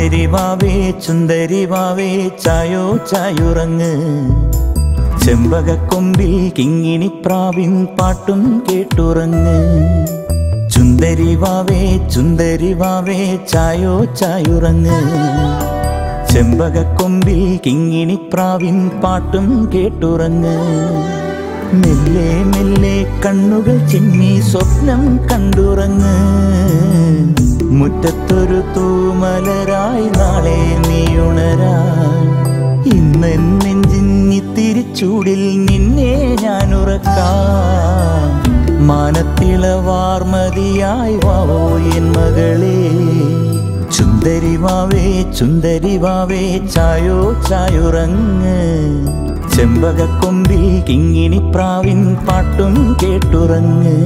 ചുന്ദരി വാവേ ചുന്ദരി വാവേ ചായോ ചായുറങ്ങ് ചെമ്പകക്കൊമ്പിൽ കിങ്ങിണി പ്രാവിൻ പാട്ടും കേട്ടുറങ്ങ് ചുന്ദരി വാവേ ചുന്ദരി വാവേ ചായോ ചായുറങ്ങ് ചെമ്പകക്കൊമ്പിൽ കിങ്ങിണി പ്രാവിൻ പാട്ടും കേട്ടുറങ്ങ് മെല്ലെ മെല്ലെ കണ്ണുകൾ ചിമ്മി സ്വപ്നം കണ്ടുറങ്ങ് മുറ്റത്തൊരു തൂമലരായി നാളെ നീ ഉണരാൻ ഇന്ന് നെഞ്ചിന്നിത്തിരി ചൂടിൽ നിന്നെ ഞാൻ ഉറക്കാം മാനത്തിളവാർമതിയായി വാവോ എൻ മകളെ ചുന്ദരി വാവേ ചുന്ദരി വാവേ ചായോ ചായുറങ്ങ് ചെമ്പകക്കൊമ്പിൽ കിങ്ങിണി പ്രാവിൻ പാട്ടും കേട്ടുറങ്ങ്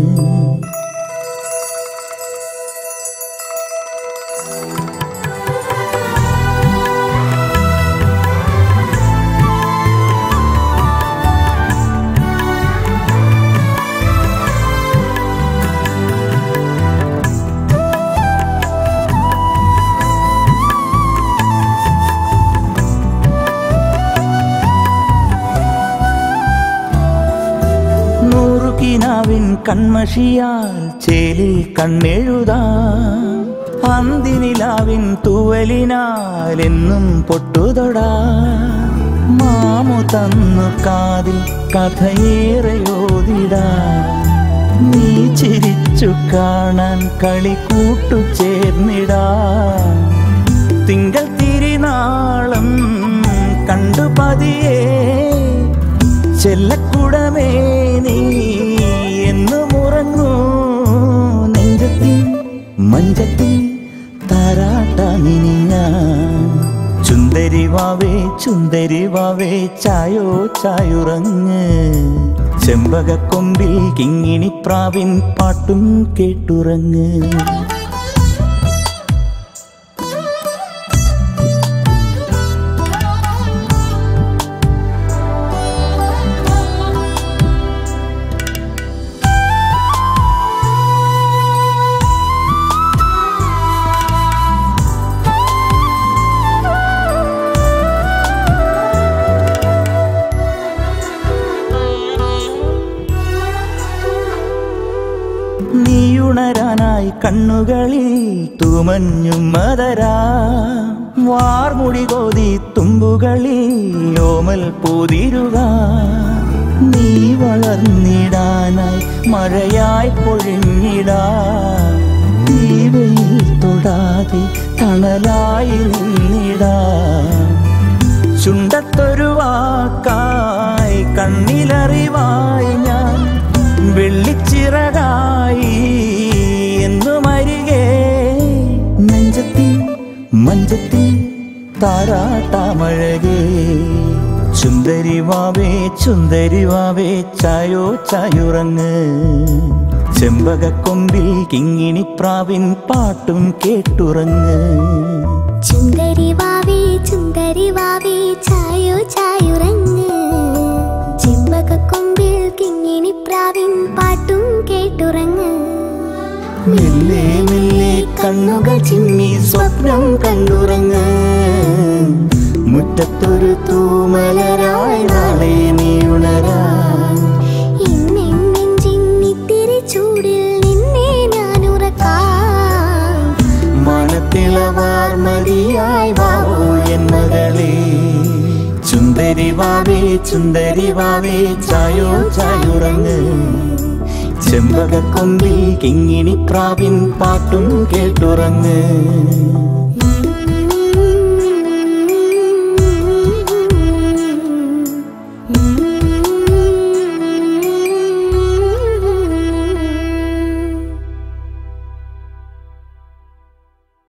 നൂറുകിനാവിൻ കൺമഷിയാൽ ചേലിൽ കണ്ണെഴുതാം അന്തിനിലാവിൻ തൂവലിനാൽ എന്നും പൊട്ടുതൊടാ മാമു തന്നു കാതിൽ കഥയേറെ ഓതിടാ നീ ചിരിച്ചു കാണാൻ കളി കൂട്ടു ചേർന്നിടാ തിങ്കൾ തിരിനാളം കണ്ടു പതിയേ ചെല്ലക്കുടമേ നീ എന്നും ഉറങ്ങൂ നെഞ്ചത്തിൽ മഞ്ചത്തിൽ താരാട്ടാനിനി ഞാൻ ചുന്ദരി വാവേ ചുന്ദരി വാവേ ചായോ ചായുറങ്ങ് ചെമ്പകക്കൊമ്പിൽ കിങ്ങിണി പ്രാവിൻ പാട്ടും കേട്ടുറങ്ങ് നീയുണരാനായി കണ്ണുകളിൽ തൂമഞ്ഞും മതരാ വാർമുടി കോതി തുമ്പുകളിൽ ഓമൽ പൂതിരുക നീ വളർന്നിടാനായി മഴയായി പൊഴിഞ്ഞിടാ തീവയിൽ തൊടാതെ തണലായി നിന്നിടാ ചുണ്ടത്തൊരു വാക്കായി കണ്ണിലറിവായി ഞാൻ വെള്ളിച്ചിറകായി എന്നും അരികെ നെഞ്ചത്തിൽ മഞ്ചത്തിൽ താരാട്ടാമഴകേ ചുന്ദരി വാവേ ചുന്ദരി വാവേ ചായോ ചായുറങ്ങ് ചെമ്പകക്കൊമ്പിൽ കിങ്ങിണി പ്രാവിൻ പാട്ടും കേട്ടുറങ്ങ് ചുന്ദരി വാവേ ചുന്ദരി വാവേ ചായോ ചായുറങ്ങ് ചെമ്പകക്കൊമ്പിൽ കിങ്ങിണി പ്രാവിൻ പാട്ടും കേട്ടുറങ്ങ് മെല്ലെ മെല്ലെ കണ്ണുകൾ ചിമ്മി സ്വപ്നം കണ്ടുറങ്ങ് മുറ്റത്തൊരു തൂമലരായി നാളെ നീ ഉണരാൻ ഇന്നെഞ്ചിന്നിത്തിരി ചൂടിൽ നിന്നെ ഞാൻ ഉറക്കാം മനത്തിളവാർമതിയായി വാവോ എൻ മകളെ ചുന്ദരി വാവേ ചുന്ദരി വാവേ ചായോ ചായുറങ്ങ് ചെമ്പകക്കൊമ്പിൽ കിങ്ങിണി പ്രാവിൻ പാട്ടും കേട്ടുറങ്ങ്